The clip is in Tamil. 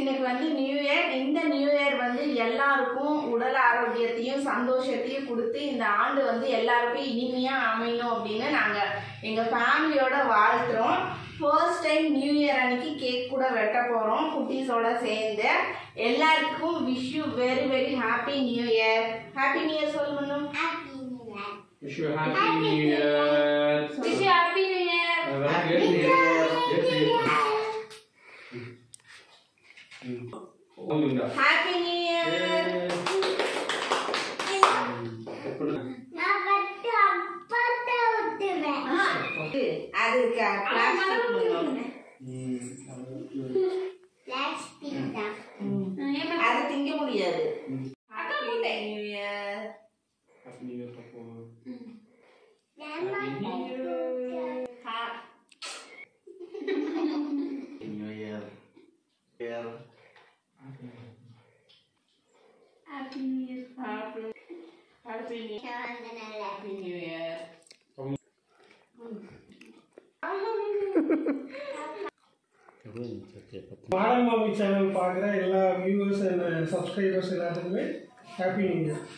இன்னைக்கு வந்து நியூ இயர் இந்த நியூ இயர் வந்து எல்லாருக்கும் உடல் ஆரோக்கியத்தையும் சந்தோஷத்தையும் கொடுத்து இந்த ஆண்டு வந்து எல்லாருக்கும் இனிமையா அமையணும் அப்படின்னு நாங்க எங்க ஃபேமிலியோட வாழ்த்துறோம் ஃபர்ஸ்ட் டைம் நியூ இயர் அன்னைக்கு கேக் கூட வெட்ட போறோம் குட்டீஸோட சேர்ந்து எல்லாருக்கும் wish you very very happy new year happy new year சொல்லணும் Wish you a happy new year. Wish you happy new year Uh, very good. Yes, yes. Oh, Linda. Happy new year அது பிளாஸ்டிக் அது திங்க முடியாது happy new year Happy New Year, Papa. New Year. Year. Happy new year happy happy new happy new year model மாமி சேனல் பார்க்குற எல்லா வியூவர்ஸ் அண்ட் சப்ஸ்கிரைபர்ஸ் எல்லாத்துக்குமே ஹாப்பி நியூ இயர்